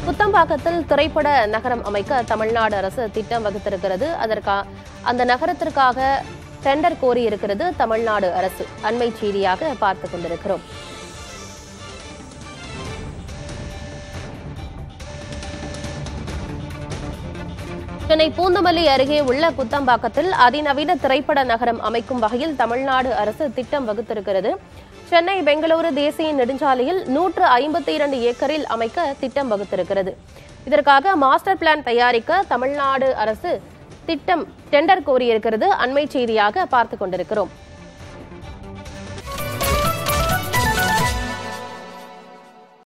புத்தம்பாக்கத்தில் திரைப்பட நகரம் அமைக்க தமிழ்நாடு அரசு திட்டம் வகுத்திருக்கிறது அதற்கா அந்த நகரத்திற்காக டெண்டர் கோரியிருக்கிறது தமிழ்நாடு அரசு அண்மை செய்தியாக பார்த்து கொண்டிருக்கிறோம் சென்னை பூந்தமல்லி அருகே உள்ள குத்தம்பாக்கத்தில் அதிநவீன திரைப்பட நகரம் அமைக்கும் வகையில் தமிழ்நாடு அரசு திட்டம் வகுத்திருக்கிறது சென்னை பெங்களூரு தேசிய நெடுஞ்சாலையில் நூற்று ஐம்பத்தி இரண்டு ஏக்கரில் அமைக்க திட்டம் வகுத்திருக்கிறது இதற்காக மாஸ்டர் பிளான் தயாரிக்க தமிழ்நாடு அரசு திட்டம் டெண்டர் கோரியிருக்கிறது அண்மை செய்தியாக பார்த்து கொண்டிருக்கிறோம்